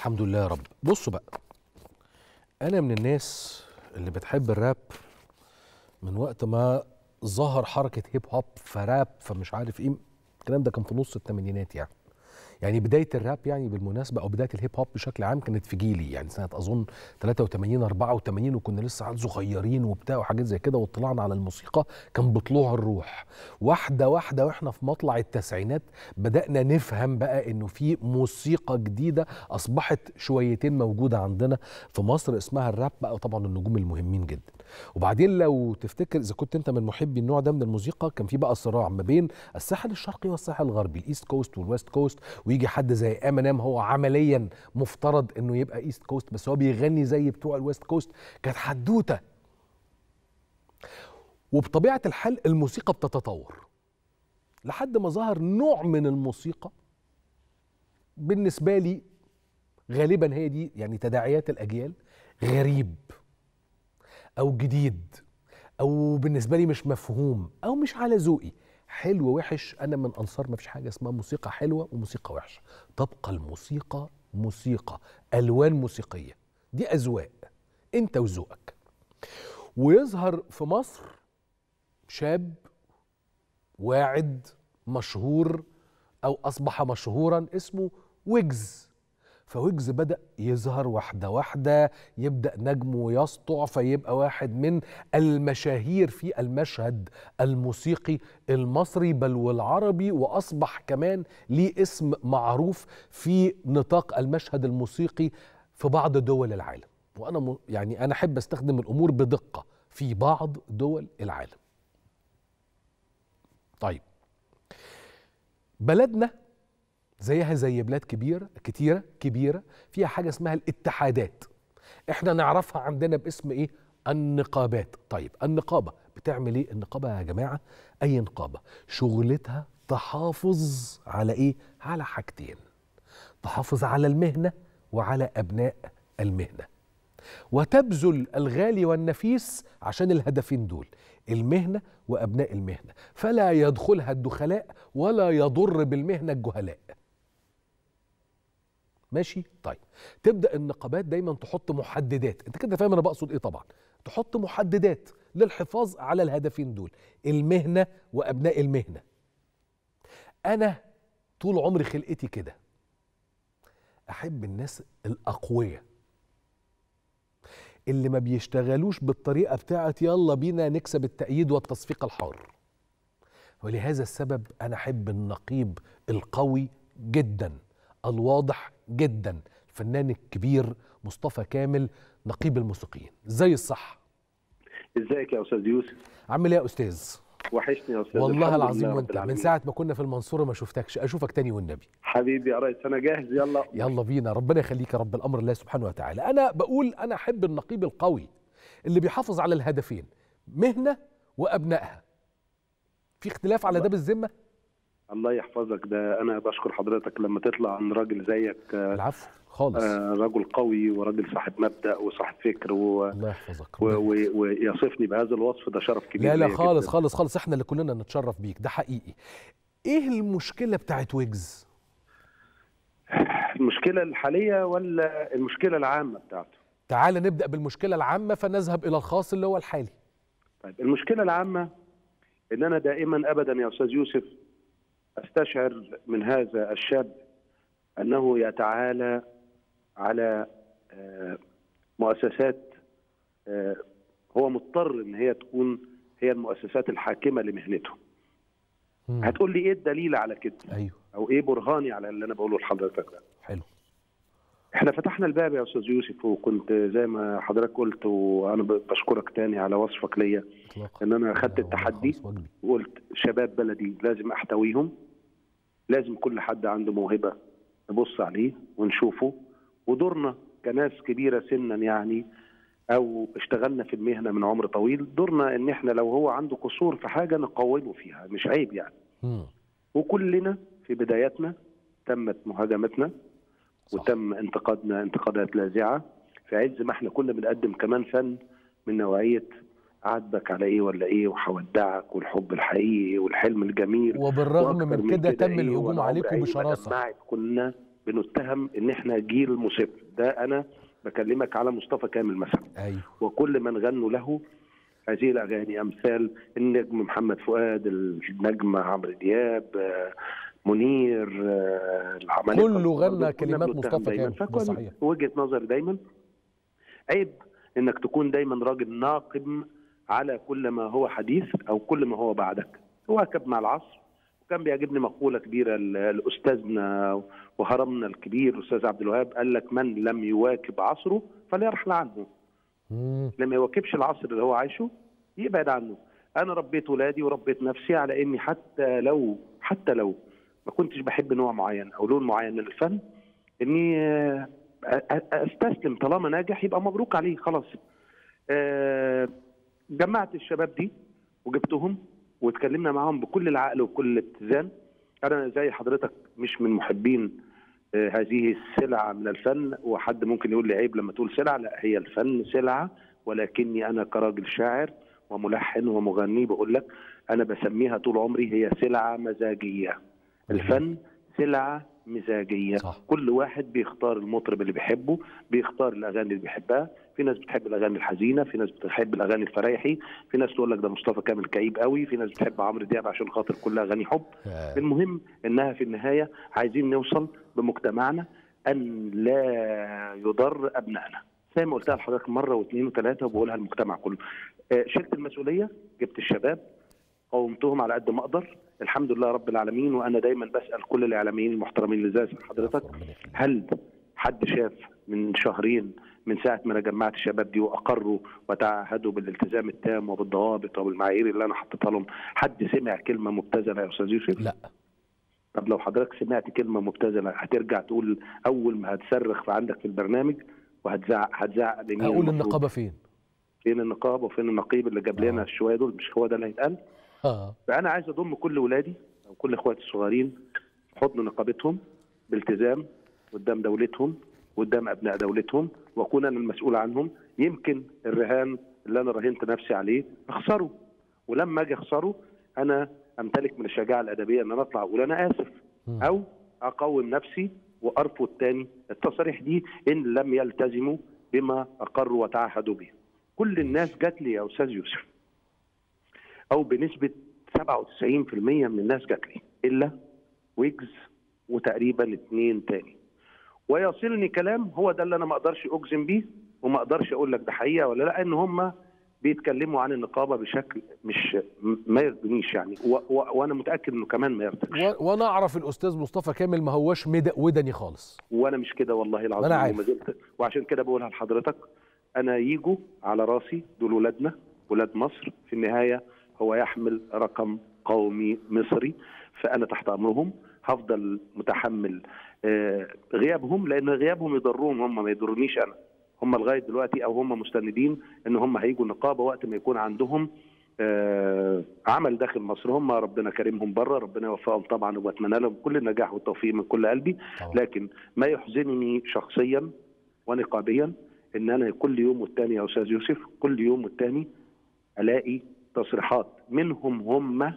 الحمد لله يا رب بصوا بقى انا من الناس اللي بتحب الراب من وقت ما ظهر حركه هيب هوب فراب فمش عارف ايه الكلام ده كان في نص الثمانينات يعني يعني بدايه الراب يعني بالمناسبه او بدايه الهيب هوب بشكل عام كانت في جيلي يعني سنه اظن 83 84 وكنا لسه عيال صغيرين وبتاع وحاجات زي كده واطلعنا على الموسيقى كان بطلوع الروح واحده واحده واحنا في مطلع التسعينات بدانا نفهم بقى انه في موسيقى جديده اصبحت شويتين موجوده عندنا في مصر اسمها الراب بقى طبعا النجوم المهمين جدا وبعدين لو تفتكر اذا كنت انت من محبي النوع ده من الموسيقى كان في بقى صراع ما بين الساحل الشرقي والساحل الغربي الايست كوست والويست كوست ويجي حد زي امينيم هو عمليا مفترض انه يبقى ايست كوست بس هو بيغني زي بتوع الويست كوست كانت حدوته وبطبيعه الحال الموسيقى بتتطور لحد ما ظهر نوع من الموسيقى بالنسبه لي غالبا هي دي يعني تداعيات الاجيال غريب او جديد او بالنسبه لي مش مفهوم او مش على ذوقي حلو وحش انا من انصار ما فيش حاجه اسمها موسيقى حلوه وموسيقى وحشه تبقى الموسيقى موسيقى الوان موسيقيه دي اذواق انت وذوقك ويظهر في مصر شاب واعد مشهور او اصبح مشهورا اسمه ويجز فويجز بدأ يظهر واحدة واحدة يبدأ نجمه يسطع فيبقى واحد من المشاهير في المشهد الموسيقي المصري بل والعربي وأصبح كمان ليه اسم معروف في نطاق المشهد الموسيقي في بعض دول العالم وأنا م- يعني أنا أحب أستخدم الأمور بدقة في بعض دول العالم طيب بلدنا زيها زي بلاد كبيرة كتيرة كبيرة فيها حاجة اسمها الاتحادات احنا نعرفها عندنا باسم ايه النقابات طيب النقابة بتعمل ايه النقابة يا جماعة اي نقابة شغلتها تحافظ على ايه على حاجتين تحافظ على المهنة وعلى ابناء المهنة وتبذل الغالي والنفيس عشان الهدفين دول المهنة وأبناء المهنة فلا يدخلها الدخلاء ولا يضر بالمهنة الجهلاء ماشي طيب تبدأ النقابات دايما تحط محددات انت كده فاهم انا بقصد ايه طبعا تحط محددات للحفاظ على الهدفين دول المهنة وأبناء المهنة أنا طول عمري خلقتي كده أحب الناس الأقوياء اللي ما بيشتغلوش بالطريقة بتاعت يلا بينا نكسب التأييد والتصفيق الحار ولهذا السبب أنا أحب النقيب القوي جدا الواضح جدا الفنان الكبير مصطفى كامل نقيب الموسيقيين زي الصح ازيك يا استاذ يوسف عامل ايه يا استاذ وحشني يا استاذ والله الحمد العظيم لله رب وانت من العالمين. ساعة ما كنا في المنصورة ما شفتكش اشوفك تاني والنبي حبيبي يا ريس انا جاهز يلا يلا بينا ربنا يخليك يا رب الامر الله سبحانه وتعالى انا بقول انا احب النقيب القوي اللي بيحافظ على الهدفين مهنه وابنائها في اختلاف على ده بالذمه الله يحفظك ده انا بشكر حضرتك لما تطلع عن راجل زيك آه، العفو خالص آه، رجل قوي وراجل صاحب مبدا وصاحب فكر و... الله يحفظك و... و... ويصفني بهذا الوصف ده شرف كبير لا لا ليا خالص جداً. خالص خالص احنا اللي كلنا نتشرف بيك ده حقيقي ايه المشكله بتاعت ويجز المشكله الحاليه ولا المشكله العامه بتاعته تعال نبدا بالمشكله العامه فنذهب الى الخاص اللي هو الحالي طيب المشكله العامه ان انا دائما ابدا يا استاذ يوسف استشعر من هذا الشاب انه يتعالى على آه، مؤسسات آه، هو مضطر ان هي تكون هي المؤسسات الحاكمه لمهنته. مم. هتقول لي ايه الدليل على كده؟ ايوه او ايه برهاني على اللي انا بقوله لحضرتك ده؟ حلو احنا فتحنا الباب يا استاذ يوسف وكنت زي ما حضرتك قلت وانا ب- بشكرك تاني على وصفك ليا اطلاقا ان انا خدت والله التحدي خالص واجبي. وقلت شباب بلدي لازم احتويهم لازم كل حد عنده موهبه نبص عليه ونشوفه ودورنا كناس كبيره سنا يعني او اشتغلنا في المهنه من عمر طويل دورنا ان احنا لو هو عنده قصور في حاجه نقومه فيها مش عيب يعني مم. وكلنا في بداياتنا تمت مهاجمتنا صح. وتم انتقادنا انتقادات لاذعه في عز ما احنا كنا بنقدم كمان فن من نوعيه عاتبك على ايه ولا ايه وهودعك والحب الحقيقي والحلم الجميل وبالرغم وأكتر من كده تم إيه، الهجوم وأنا عليكم عمري عيني ما بشراسه دمعت. كنا بنتهم ان احنا جيل مسف ده انا بكلمك على مصطفى كامل مثلا ايوه وكل من غنوا له هذه الاغاني امثال النجم محمد فؤاد النجم عمرو دياب آه، منير آه، العمالقة كله الكبار غنى دول كنا كلمات بنتهم مصطفى دايما. كامل. ده فكان صحيح. وجهه نظري دايما عيب انك تكون دايما راجل ناقم على كل ما هو حديث او كل ما هو بعدك واكب مع العصر وكان بيعجبني مقوله كبيره ل- لاستاذنا وهرمنا الكبير الاستاذ عبد الوهاب قال لك من لم يواكب عصره فليرحل عنه مم. لما يواكبش العصر اللي هو عايشه يبعد عنه انا ربيت ولادي وربيت نفسي على اني حتى لو حتى لو ما كنتش بحب نوع معين او لون معين من الفن اني آه، أ- أ- استسلم طالما ناجح يبقى مبروك عليه خلاص آه، جمعت الشباب دي وجبتهم واتكلمنا معاهم بكل العقل وكل الاتزان انا زي حضرتك مش من محبين آه، هذه السلعه من الفن وحد ممكن يقول لي عيب لما تقول سلعه لا هي الفن سلعه ولكني انا كراجل شاعر وملحن ومغني بقول لك انا بسميها طول عمري هي سلعه مزاجيه الفن سلعه مزاجيه صح. كل واحد بيختار المطرب اللي بيحبه بيختار الاغاني اللي بيحبها في ناس بتحب الاغاني الحزينه في ناس بتحب الاغاني الفرايحي في ناس تقول لك ده مصطفى كامل كئيب قوي في ناس بتحب عمرو دياب عشان خاطر كلها اغاني حب آه، المهم انها في النهايه عايزين نوصل بمجتمعنا ان لا يضر ابنائنا زي ما قلتها لحضرتك مره واثنين وثلاثه وبقولها المجتمع كله آه، شلت المسؤوليه جبت الشباب قومتهم على قد ما اقدر الحمد لله رب العالمين وانا دايما بسال كل الاعلاميين المحترمين اللي زي حضرتك ربنا يخليك. هل حد شاف من شهرين من ساعه ما انا جمعت الشباب دي واقروا وتعهدوا بالالتزام التام وبالضوابط وبالمعايير اللي انا حطيتها لهم حد سمع كلمه مبتذله يا استاذ يوسف؟ لا طب لو حضرتك سمعت كلمه مبتذله هترجع تقول اول ما هتصرخ في عندك في البرنامج وهتزعق هتزعق لمين هقول المفروض؟ النقابه فين فين النقابه وفين النقيب اللي جاب لنا آه. الشويه دول مش هو ده اللي هيتقال اه فانا عايز اضم كل ولادي او كل اخواتي الصغيرين في حضن نقابتهم بالتزام قدام دولتهم قدام ابناء دولتهم واكون انا المسؤول عنهم يمكن الرهان اللي انا راهنت نفسي عليه اخسره ولما اجي اخسره انا امتلك من الشجاعه الادبيه ان انا اطلع اقول انا اسف مم. او اقوم نفسي وارفض تاني التصاريح دي ان لم يلتزموا بما اقروا وتعهدوا به كل الناس جات لي يا استاذ يوسف او بنسبه 97% من الناس جات لي الا ويجز وتقريبا اتنين تاني ويصلني كلام هو ده اللي انا ما اقدرش اجزم بيه وما اقدرش اقول لك ده حقيقه ولا لا ان هم بيتكلموا عن النقابه بشكل مش م- ما يرضينيش يعني و و وانا متاكد انه كمان ما يرضيكش و- وانا اعرف الاستاذ مصطفى كامل ما هوش مد- ودني خالص وانا مش كده والله العظيم أنا عارف. وما زلت وعشان كده بقولها لحضرتك انا يجوا على راسي دول ولادنا ولاد مصر في النهايه هو يحمل رقم قومي مصري فانا تحت امرهم هفضل متحمل آه، غيابهم لان غيابهم يضرهم هم ما يضرنيش انا هم لغايه دلوقتي او هم مستندين ان هم هيجوا النقابه وقت ما يكون عندهم آه، عمل داخل مصر هم ربنا كريمهم بره ربنا يوفقهم طبعا واتمنى لهم كل النجاح والتوفيق من كل قلبي طبعا. لكن ما يحزنني شخصيا ونقابيا ان انا كل يوم والتاني يا استاذ يوسف كل يوم والتاني الاقي تصريحات منهم هم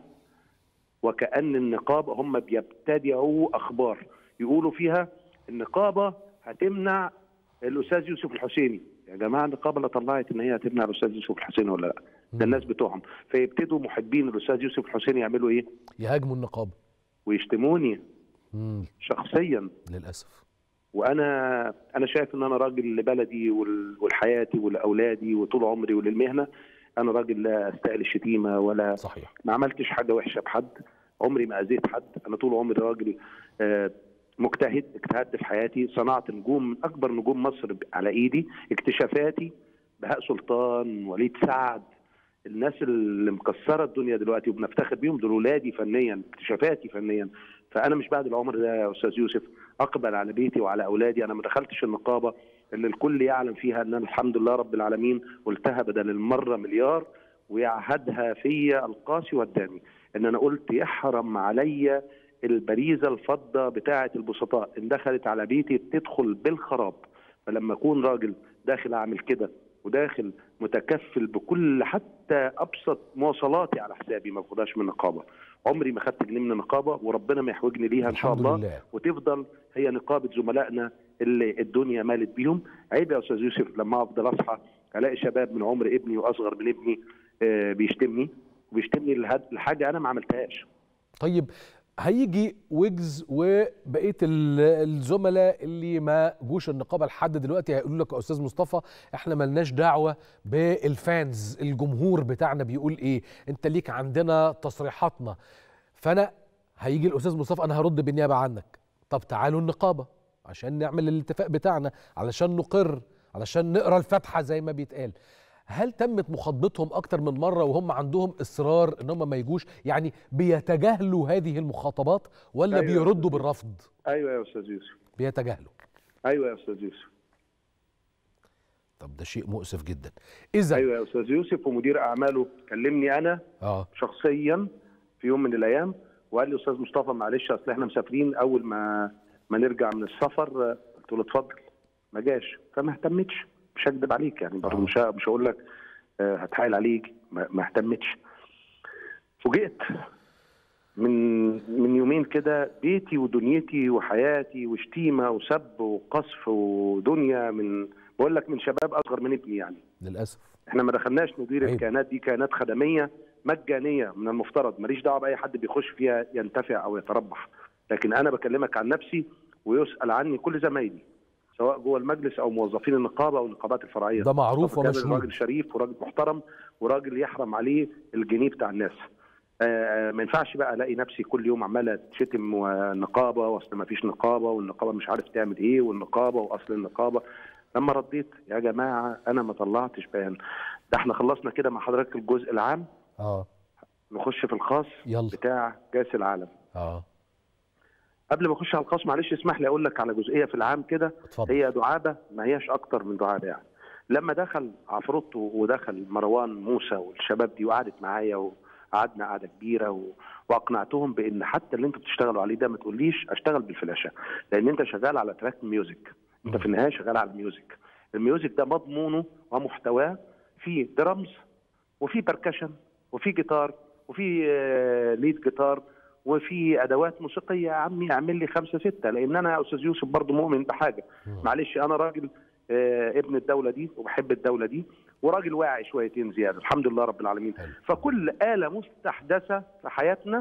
وكأن النقابة هم بيبتدعوا أخبار يقولوا فيها النقابة هتمنع الأستاذ يوسف الحسيني يا جماعة النقابة اللي طلعت إن هي هتمنع الأستاذ يوسف الحسيني ولا لا ده الناس بتوعهم فيبتدوا محبين الأستاذ يوسف الحسيني يعملوا إيه يهاجموا النقابه ويشتموني مم. شخصيا للاسف وانا انا شايف ان انا راجل لبلدي ول- ولحياتي ولاولادي وطول عمري وللمهنه انا راجل لا استاهل الشتيمه ولا صحيح ما عملتش حاجه وحشه بحد عمري ما اذيت حد انا طول عمري راجل آه، مجتهد اجتهدت في حياتي صنعت نجوم من اكبر نجوم مصر ب- على ايدي اكتشافاتي بهاء سلطان وليد سعد الناس اللي مكسره الدنيا دلوقتي وبنفتخر بيهم دول ولادي فنيا اكتشافاتي فنيا فانا مش بعد العمر ده يا استاذ يوسف اقبل على بيتي وعلى اولادي انا ما دخلتش النقابه اللي الكل يعلم فيها ان انا الحمد لله رب العالمين قلتها بدل المره مليار ويعهدها في القاسي والداني ان انا قلت يحرم عليا البريزه الفضه بتاعه البسطاء ان دخلت على بيتي تدخل بالخراب فلما اكون راجل داخل اعمل كده وداخل متكفل بكل حتى ابسط مواصلاتي على حسابي ما باخدهاش من النقابه عمري ما خدت جنيه من النقابه وربنا ما يحوجني ليها ان شاء الحمد الله لله. وتفضل هي نقابه زملائنا اللي الدنيا مالت بيهم عيب يا استاذ يوسف لما افضل اصحى الاقي شباب من عمر ابني واصغر من ابني آه، بيشتمني وبيشتمني لهد- لحاجه انا ما عملتهاش طيب هيجي ويجز وبقيه ال- الزملاء اللي ما جوش النقابه لحد دلوقتي هيقولوا لك يا استاذ مصطفى احنا ملناش دعوه بالفانز الجمهور بتاعنا بيقول ايه انت ليك عندنا تصريحاتنا فانا هيجي الاستاذ مصطفى انا هرد بالنيابه عنك طب تعالوا النقابه عشان نعمل الاتفاق بتاعنا علشان نقر علشان نقرا الفاتحه زي ما بيتقال هل تمت مخاطبتهم اكتر من مره وهم عندهم اصرار ان هم ما يجوش يعني بيتجاهلوا هذه المخاطبات ولا أيوة يا بيردوا أستاذ بالرفض ايوه يا استاذ يوسف بيتجاهلوا ايوه يا استاذ يوسف طب ده شيء مؤسف جدا اذا ايوه يا استاذ يوسف ومدير اعماله كلمني انا اه شخصيا في يوم من الايام وقال لي استاذ مصطفى معلش اصل احنا مسافرين اول ما ما نرجع من السفر آه، قلت له اتفضل ما جاش فما اهتمتش مش هكدب عليك يعني برضه آه. مش ه- مش هقول لك آه، هتحايل عليك ما ما اهتمتش فوجئت من من يومين كده بيتي ودنيتي وحياتي وشتيمه وسب وقصف ودنيا من بقول لك من شباب اصغر من ابني يعني للاسف احنا ما دخلناش ندير عيب. الكيانات دي كيانات خدميه مجانيه من المفترض ماليش دعوه باي حد بيخش فيها ينتفع او يتربح لكن انا بكلمك عن نفسي ويسال عني كل زمايلي سواء جوه المجلس او موظفين النقابه او النقابات الفرعيه ده معروف مصطفى كامل ومشهود راجل شريف وراجل محترم وراجل يحرم عليه الجنيه بتاع الناس آه، ما ينفعش بقى الاقي نفسي كل يوم عماله تشتم ونقابه واصل ما فيش نقابه والنقابه مش عارف تعمل ايه والنقابه واصل النقابه لما رديت يا جماعه انا ما طلعتش بيان ده احنا خلصنا كده مع حضرتك الجزء العام اه نخش في الخاص يلا بتاع كاس العالم اه قبل ما اخش على الخاص معلش اسمح لي اقول لك على جزئيه في العام كده اتفضل هي دعابه ما هياش اكتر من دعابه يعني لما دخل عفروتو ودخل مروان موسى والشباب دي وقعدت معايا وقعدنا قعده كبيره و... واقنعتهم بان حتى اللي انتوا بتشتغلوا عليه ده ما تقوليش اشتغل بالفلاشه لان انت شغال على تراك ميوزك انت في النهايه شغال على الميوزك الميوزك ده مضمونه ومحتواه فيه درامز وفي بركشن وفي جيتار وفي آه، ليد جيتار وفي ادوات موسيقيه يا عمي اعمل لي خمسه سته لان انا يا استاذ يوسف برضو مؤمن بحاجه مم. معلش انا راجل آه، ابن الدوله دي وبحب الدوله دي وراجل واعي شويتين زياده الحمد لله رب العالمين حلو. فكل اله مستحدثه في حياتنا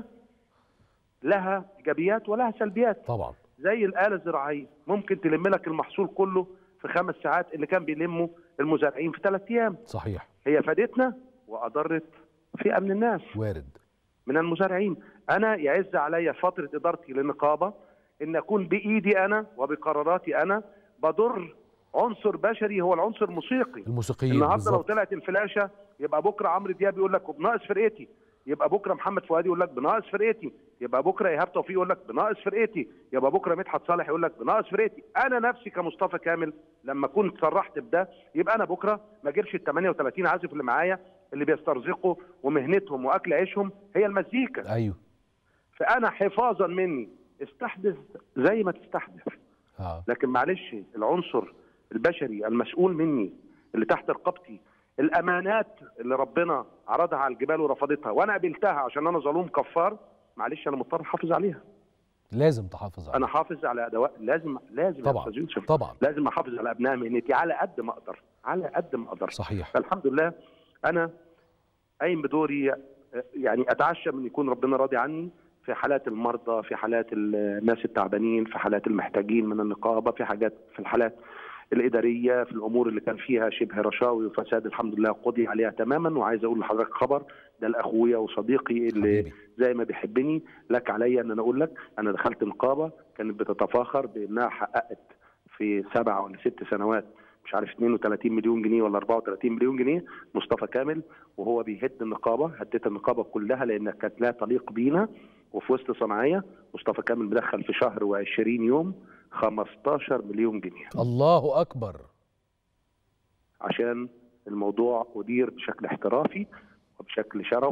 لها ايجابيات ولها سلبيات طبعا زي الاله الزراعيه ممكن تلم لك المحصول كله في خمس ساعات اللي كان بيلمه المزارعين في ثلاث ايام صحيح هي فادتنا واضرت فئه من الناس وارد من المزارعين انا يعز علي فتره ادارتي للنقابه ان اكون بايدي انا وبقراراتي انا بضر عنصر بشري هو العنصر الموسيقي الموسيقيين النهارده لو بالظبط طلعت الفلاشه يبقى بكره عمرو دياب يقول لك بناقص فرقتي يبقى بكره محمد فؤاد يقول لك بناقص فرقتي يبقى بكره ايهاب توفيق يقول لك بناقص فرقتي يبقى بكره مدحت صالح يقول لك بناقص فرقتي انا نفسي كمصطفى كامل لما كنت صرحت بده يبقى انا بكره ما اجيبش ال 38 عازف اللي معايا اللي بيسترزقوا ومهنتهم واكل عيشهم هي المزيكا ايوه فانا حفاظا مني استحدث زي ما تستحدث اه لكن معلش العنصر البشري المسؤول مني اللي تحت رقبتي الامانات اللي ربنا عرضها على الجبال ورفضتها وانا قبلتها عشان انا ظلوم كفار معلش انا مضطر احافظ عليها لازم تحافظ عليه انا حافظ على ادوات لازم لازم يا طبعا أستاذ يوسف طبعا لازم احافظ على ابناء مهنتي على قد ما اقدر على قد ما اقدر صحيح فالحمد لله انا قايم بدوري يعني اتعشى من يكون ربنا راضي عني في حالات المرضى في حالات الناس التعبانين في حالات المحتاجين من النقابه في حاجات في الحالات الاداريه في الامور اللي كان فيها شبه رشاوي وفساد الحمد لله قضي عليها تماما وعايز اقول لحضرتك خبر ده الاخويا وصديقي اللي حبيبي زي ما بيحبني لك عليا ان انا اقول لك انا دخلت نقابه كانت بتتفاخر بانها حققت في سبع ولا ست سنوات مش عارف 32 مليون جنيه ولا 34 مليون جنيه مصطفى كامل وهو بيهد النقابه هدت النقابه كلها لانها كانت لا تليق بينا وفي وسط صناعيه مصطفى كامل مدخل في شهر و20 يوم 15 مليون جنيه الله اكبر عشان الموضوع أدير بشكل احترافي وبشكل شرف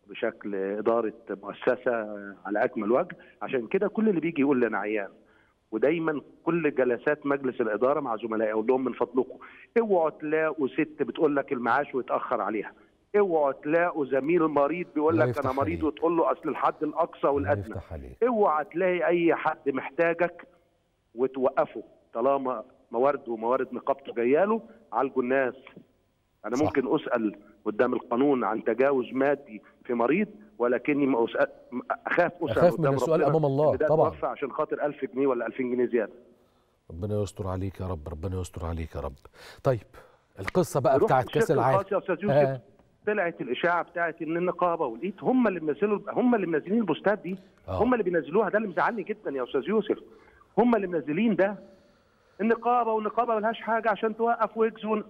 وبشكل إدارة مؤسسة على أكمل وجه عشان كده كل اللي بيجي يقول لي أنا عيان ودايما كل جلسات مجلس الاداره مع زملائي اقول لهم من فضلكم اوعوا تلاقوا ست بتقول لك المعاش ويتاخر عليها اوعوا تلاقوا زميل مريض بيقول الله لك انا يفتح مريض عليك. وتقول له اصل الحد الاقصى الله والادنى يفتح عليك اوعى تلاقي اي حد محتاجك وتوقفه طالما موارد وموارد نقابته جايه له عالجوا الناس انا صح. ممكن اسال قدام القانون عن تجاوز مادي في مريض ولكني ما أسأل اخاف اسال أخاف من قدام السؤال ربنا أمام الله، إن ده طبعاً. توفى عشان خاطر 1000 جنيه ولا 2000 جنيه زياده ربنا يستر عليك يا رب ربنا يستر عليك يا رب طيب القصه بقى نروح بتاعت كاس الشق العالم الخاص يا استاذ يوسف آه. طلعت الاشاعه بتاعت ان النقابه ولقيت هم اللي منزلوا هم اللي منزلين البوستات دي آه. هم اللي بينزلوها ده اللي مزعلني جدا يا استاذ يوسف هم اللي منزلين ده النقابه والنقابه ملهاش حاجه عشان توقف ويجز ون...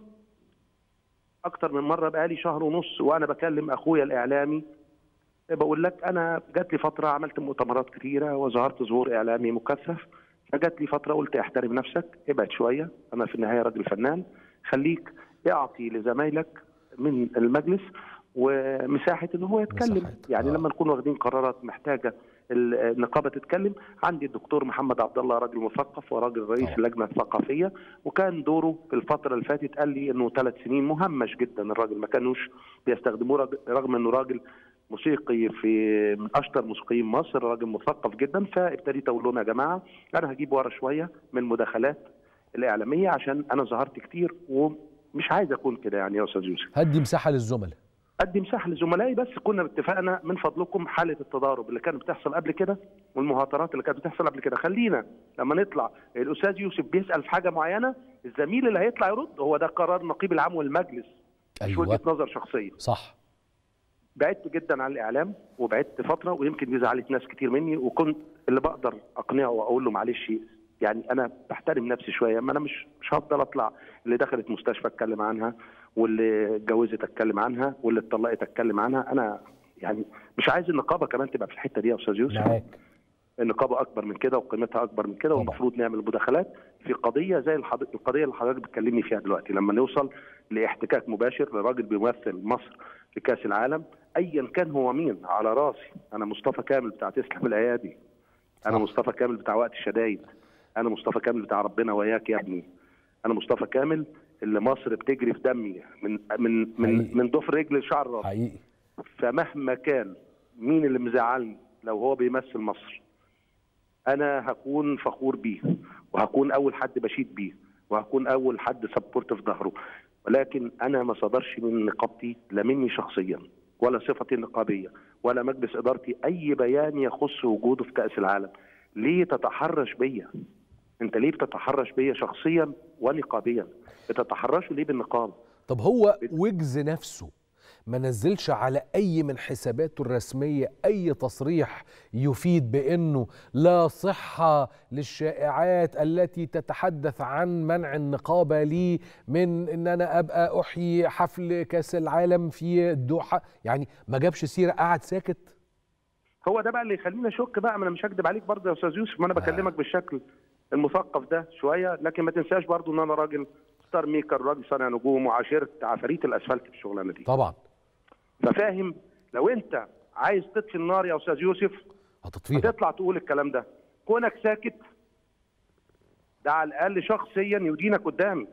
اكتر من مره بقالي شهر ونص وانا بكلم اخويا الاعلامي بقول لك انا جات لي فتره عملت مؤتمرات كتيره وظهرت ظهور اعلامي مكثف فجات لي فتره قلت احترم نفسك ابعد شويه انا في النهايه راجل فنان خليك اعطي لزمايلك من المجلس ومساحه ان هو يتكلم مساحة، يعني آه. لما نكون واخدين قرارات محتاجه النقابه تتكلم عندي الدكتور محمد عبد الله راجل مثقف وراجل رئيس طبعا. اللجنه الثقافيه وكان دوره في الفتره اللي فاتت قال لي انه ثلاث سنين مهمش جدا الراجل ما كانوش بيستخدموه راجل- رغم انه راجل موسيقي في من اشطر موسيقيين مصر راجل مثقف جدا فابتديت اقول لهم يا جماعه انا هجيب ورا شويه من المداخلات الاعلاميه عشان انا ظهرت كتير ومش عايز اكون كده يعني يا استاذ يوسف هدي مساحه للزملاء ادي مساحه لزملائي بس كنا اتفقنا من فضلكم حاله التضارب اللي كانت بتحصل قبل كده والمهاترات اللي كانت بتحصل قبل كده خلينا لما نطلع الاستاذ يوسف بيسال في حاجه معينه الزميل اللي هيطلع يرد هو ده قرار النقيب العام والمجلس مش وجهه ايوه نظر شخصيه صح بعدت جدا عن الاعلام وبعدت فتره ويمكن دي زعلت ناس كتير مني وكنت اللي بقدر اقنعه واقول له معلش يعني انا بحترم نفسي شويه ما انا مش مش هفضل اطلع اللي دخلت مستشفى اتكلم عنها واللي اتجوزت اتكلم عنها واللي اتطلقت اتكلم عنها انا يعني مش عايز النقابه كمان تبقى في الحته دي يا استاذ يوسف معاك النقابه اكبر من كده وقيمتها اكبر من كده طبعا. والمفروض نعمل مداخلات في قضيه زي الحض... القضيه اللي حضرتك بتكلمني فيها دلوقتي لما نوصل لاحتكاك مباشر لراجل بيمثل مصر في كاس العالم ايا كان هو مين على راسي انا مصطفى كامل بتاع تسلم الايادي انا صح. مصطفى كامل بتاع وقت الشدايد انا مصطفى كامل بتاع ربنا وياك يا ابني انا مصطفى كامل اللي مصر بتجري في دمي من من من حقيقي. من ضفر رجل لشعر راسي حقيقي فمهما كان مين اللي مزعلني لو هو بيمثل مصر انا هكون فخور بيه وهكون اول حد بشيد بيه وهكون اول حد سبورت في ظهره ولكن انا ما صدرش من نقابتي لا مني شخصيا ولا صفتي النقابيه ولا مجلس ادارتي اي بيان يخص وجوده في كاس العالم ليه تتحرش بيا انت ليه بتتحرش بيا شخصيا ونقابيا بتتحرشوا ليه بالنقابه طب هو ويجز نفسه ما نزلش على اي من حساباته الرسميه اي تصريح يفيد بانه لا صحه للشائعات التي تتحدث عن منع النقابه لي من ان انا ابقى احيي حفل كاس العالم في الدوحه يعني ما جابش سيره قعد ساكت هو ده بقى اللي يخليني اشك بقى ما انا مش هكدب عليك برضه يا استاذ يوسف ما انا بكلمك بالشكل المثقف ده شويه لكن ما تنساش برضه ان انا راجل ستار ميكر راجل صانع نجوم وعاشرت عفاريت الاسفلت في الشغلانه دي طبعا ففاهم لو انت عايز تطفي النار يا استاذ يوسف هتطفيها هتطلع تقول الكلام ده كونك ساكت ده على الاقل شخصيا يدينك قدامي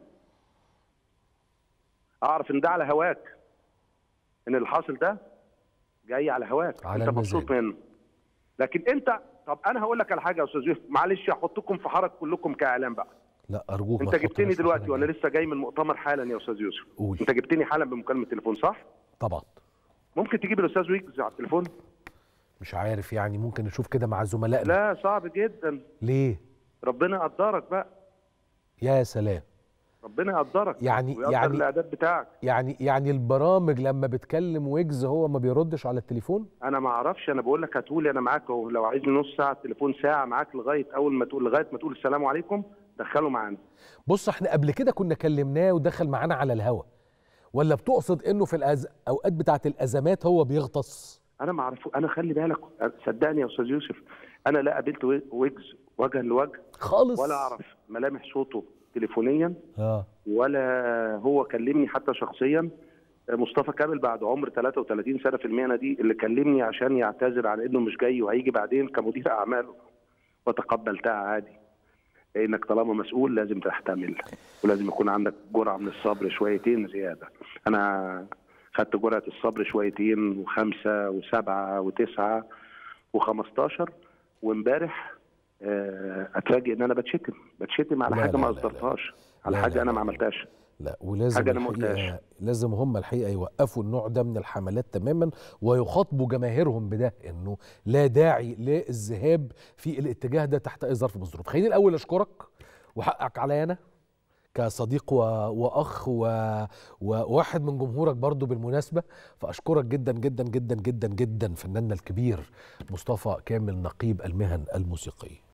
اعرف ان ده على هواك ان اللي حاصل ده جاي على هواك على انت مبسوط المزاج. منه لكن انت طب انا هقول لك على حاجه يا استاذ يوسف معلش هحطكم في حرج كلكم كاعلام بقى لا ارجوك ما انت تحطناش جبتني في دلوقتي حاجة وانا جاية. لسه جاي من مؤتمر حالا يا استاذ يوسف قول انت جبتني حالا بمكالمه تليفون صح طبعا ممكن تجيب الاستاذ ويجز على التليفون مش عارف يعني ممكن نشوف كده مع زملائنا لا صعب جدا ليه ربنا يقدرك بقى يا سلام ربنا يقدرك يعني- ويقدر يعني- الاعداد بتاعك يعني يعني البرامج لما بتكلم ويجز هو ما بيردش على التليفون انا ما اعرفش انا بقول لك هتقولي انا معاك اهو لو عايزني نص ساعه تليفون ساعه معاك لغايه اول ما تقول لغايه ما تقول السلام عليكم دخله معانا بص احنا قبل كده كنا كلمناه ودخل معانا على الهوا ولا بتقصد انه في الأز... اوقات بتاعت الازمات هو بيغطس انا ما اعرفه انا خلي بالك صدقني يا استاذ يوسف انا لا قابلت وي- ويجز وجها لوجه خالص ولا اعرف ملامح صوته تليفونيا اه ولا هو كلمني حتى شخصيا مصطفى كامل بعد عمر 33 سنه في المهنه دي اللي كلمني عشان يعتذر عن انه مش جاي وهيجي بعدين كمدير اعماله وتقبلتها عادي لانك طالما مسؤول لازم تحتمل ولازم يكون عندك جرعه من الصبر شويتين زياده انا خدت جرعه الصبر شويتين وخمسه وسبعه وتسعه و15 وامبارح آه، اتفاجئ ان انا بتشتم بتشتم على لا، حاجه لا، ما لا، لا. اصدرتهاش على لا، حاجه لا، انا لا، ما لا. عملتهاش لا ولازم حاجة أنا ما قلتهاش. الحقيقة لازم هم الحقيقة يوقفوا النوع ده من الحملات تماما ويخاطبوا جماهيرهم بده انه لا داعي للذهاب في الاتجاه ده تحت اي ظرف من الظروف خليني الاول اشكرك وحقك عليا انا كصديق و... واخ و... وواحد من جمهورك برضو بالمناسبة فاشكرك جدا جدا جدا جدا جدا فناننا الكبير مصطفى كامل نقيب المهن الموسيقية